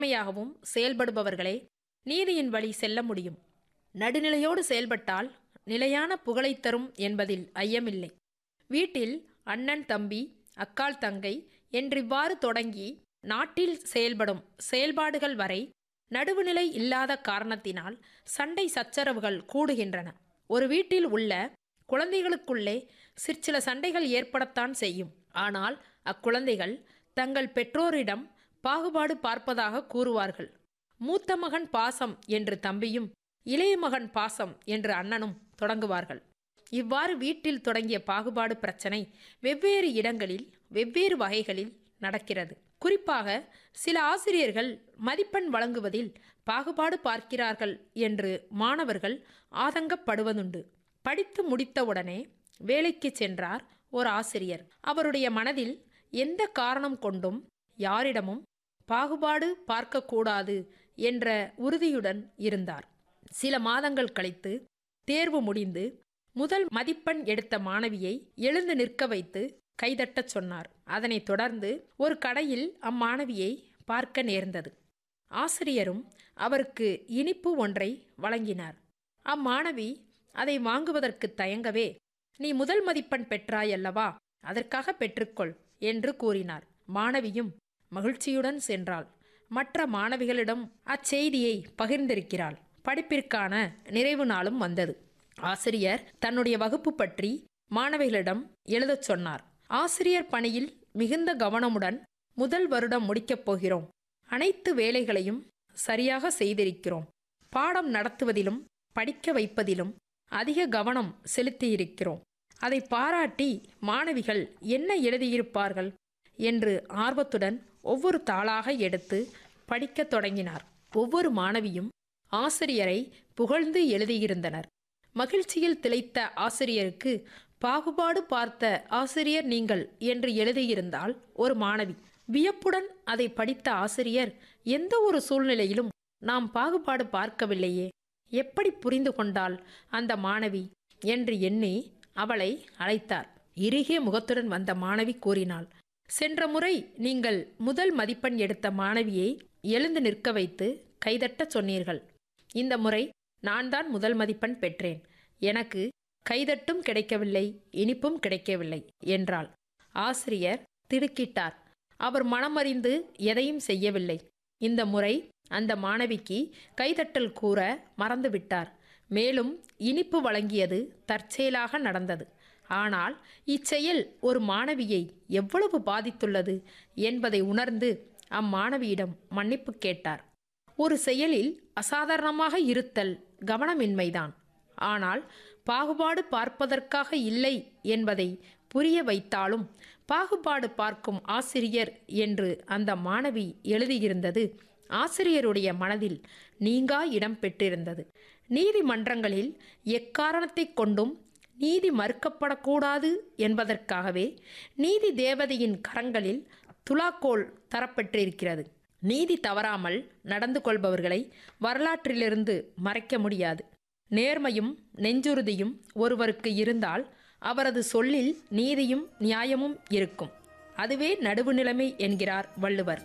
நேர்மையாகவும் செயல்படுபவர்களே நீதியின் வழி செல்ல முடியும் நடுநிலையோடு செயல்பட்டால் நிலையான புகழைத் தரும் என்பதில் ஐயமில்லை வீட்டில் அண்ணன் தம்பி அக்காள் தங்கை என்றிவ்வாறு தொடங்கி நாட்டில் செயல்படும் செயல்பாடுகள் வரை நடுவுநிலை இல்லாத காரணத்தினால் சண்டை சச்சரவுகள் கூடுகின்றன ஒரு வீட்டில் உள்ள குழந்தைகளுக்குள்ளே சிற்சில சண்டைகள் ஏற்படத்தான் செய்யும் ஆனால் அக்குழந்தைகள் தங்கள் பெற்றோரிடம் பாகுபாடு பார்ப்பதாக கூறுவார்கள் மூத்த மகன் பாசம் என்று தம்பியும் இளைய மகன் பாசம் என்று அண்ணனும் தொடங்குவார்கள் இவ்வாறு வீட்டில் தொடங்கிய பாகுபாடு பிரச்சனை வெவ்வேறு இடங்களில் வெவ்வேறு வகைகளில் நடக்கிறது குறிப்பாக சில ஆசிரியர்கள் மதிப்பெண் வழங்குவதில் பாகுபாடு பார்க்கிறார்கள் என்று மாணவர்கள் ஆதங்கப்படுவதுண்டு படித்து முடித்தவுடனே வேலைக்கு சென்றார் ஒரு ஆசிரியர் அவருடைய மனதில் எந்த காரணம் கொண்டும் யாரிடமும் பாகுபாடு பார்க்கக்கூடாது என்ற உறுதியுடன் இருந்தார் சில மாதங்கள் கழித்து தேர்வு முடிந்து முதல் மதிப்பெண் எடுத்த மாணவியை எழுந்து நிற்க வைத்து கைதட்டச் சொன்னார் அதனைத் தொடர்ந்து ஒரு கடையில் அம்மாணவியை பார்க்க நேர்ந்தது ஆசிரியரும் அவருக்கு இனிப்பு ஒன்றை வழங்கினார் அம்மாணவி அதை வாங்குவதற்கு தயங்கவே நீ முதல் மதிப்பெண் பெற்றாய் அல்லவா அதற்காக பெற்றுக்கொள் என்று கூறினார் மாணவியும் மகிழ்ச்சியுடன் சென்றாள் மற்ற மாணவிகளிடம் அச்செய்தியை பகிர்ந்திருக்கிறாள் படிப்பிற்கான நிறைவு நாளும் வந்தது ஆசிரியர் தன்னுடைய வகுப்பு பற்றி மாணவிகளிடம் எழுதச் சொன்னார் ஆசிரியர் பணியில் மிகுந்த கவனமுடன் முதல் வருடம் முடிக்கப் போகிறோம் அனைத்து வேலைகளையும் சரியாக செய்திருக்கிறோம் பாடம் நடத்துவதிலும் படிக்க வைப்பதிலும் அதிக கவனம் செலுத்தியிருக்கிறோம் அதை பாராட்டி மாணவிகள் என்ன எழுதியிருப்பார்கள் என்று ஆர்வத்துடன் ஒவ்வொரு தாளாக எடுத்து படிக்கத் தொடங்கினார் ஒவ்வொரு மாணவியும் ஆசிரியரை புகழ்ந்து எழுதியிருந்தனர் மகிழ்ச்சியில் திளைத்த ஆசிரியருக்கு பாகுபாடு பார்த்த ஆசிரியர் நீங்கள் என்று எழுதியிருந்தால் ஒரு மாணவி வியப்புடன் அதை படித்த ஆசிரியர் எந்த ஒரு சூழ்நிலையிலும் நாம் பாகுபாடு பார்க்கவில்லையே எப்படி புரிந்து கொண்டால் அந்த மாணவி என்று எண்ணி அவளை அழைத்தார் இறுகிய முகத்துடன் வந்த மாணவி கூறினாள் சென்ற முறை நீங்கள் முதல் மதிப்பெண் எடுத்த மாணவியை எழுந்து நிற்க வைத்து கைதட்டச் சொன்னீர்கள் இந்த முறை நான் தான் முதல் மதிப்பெண் பெற்றேன் எனக்கு கைதட்டும் கிடைக்கவில்லை இனிப்பும் கிடைக்கவில்லை என்றாள் ஆசிரியர் திடுக்கிட்டார் அவர் மனமறிந்து எதையும் செய்யவில்லை இந்த முறை அந்த மாணவிக்கு கைதட்டல் கூற மறந்துவிட்டார் மேலும் இனிப்பு வழங்கியது தற்செயலாக நடந்தது ஆனால் இச்செயல் ஒரு மாணவியை எவ்வளவு பாதித்துள்ளது என்பதை உணர்ந்து அம்மாணவியிடம் மன்னிப்பு கேட்டார் ஒரு செயலில் அசாதாரணமாக இருத்தல் கவனமின்மைதான் ஆனால் பாகுபாடு பார்ப்பதற்காக இல்லை என்பதை புரிய வைத்தாலும் பாகுபாடு பார்க்கும் ஆசிரியர் என்று அந்த மாணவி எழுதியிருந்தது ஆசிரியருடைய மனதில் நீங்கா இடம் பெற்றிருந்தது நீதிமன்றங்களில் எக்காரணத்தை கொண்டும் நீதி மறுக்கப்படக்கூடாது என்பதற்காகவே நீதி தேவதையின் கரங்களில் துலாக்கோல் தரப்பட்டிருக்கிறது நீதி தவறாமல் நடந்து கொள்பவர்களை வரலாற்றிலிருந்து மறைக்க முடியாது நேர்மையும் நெஞ்சுறுதியும் ஒருவருக்கு இருந்தால் அவரது சொல்லில் நீதியும் நியாயமும் இருக்கும் அதுவே நடுவு நிலைமை என்கிறார் வள்ளுவர்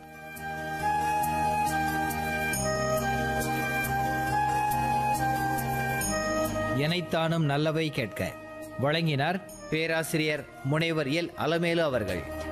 எனைத்தானும் நல்லவை கேட்க வழங்கினார் பேராசிரியர் முனைவர் எல் அலமேலு அவர்கள்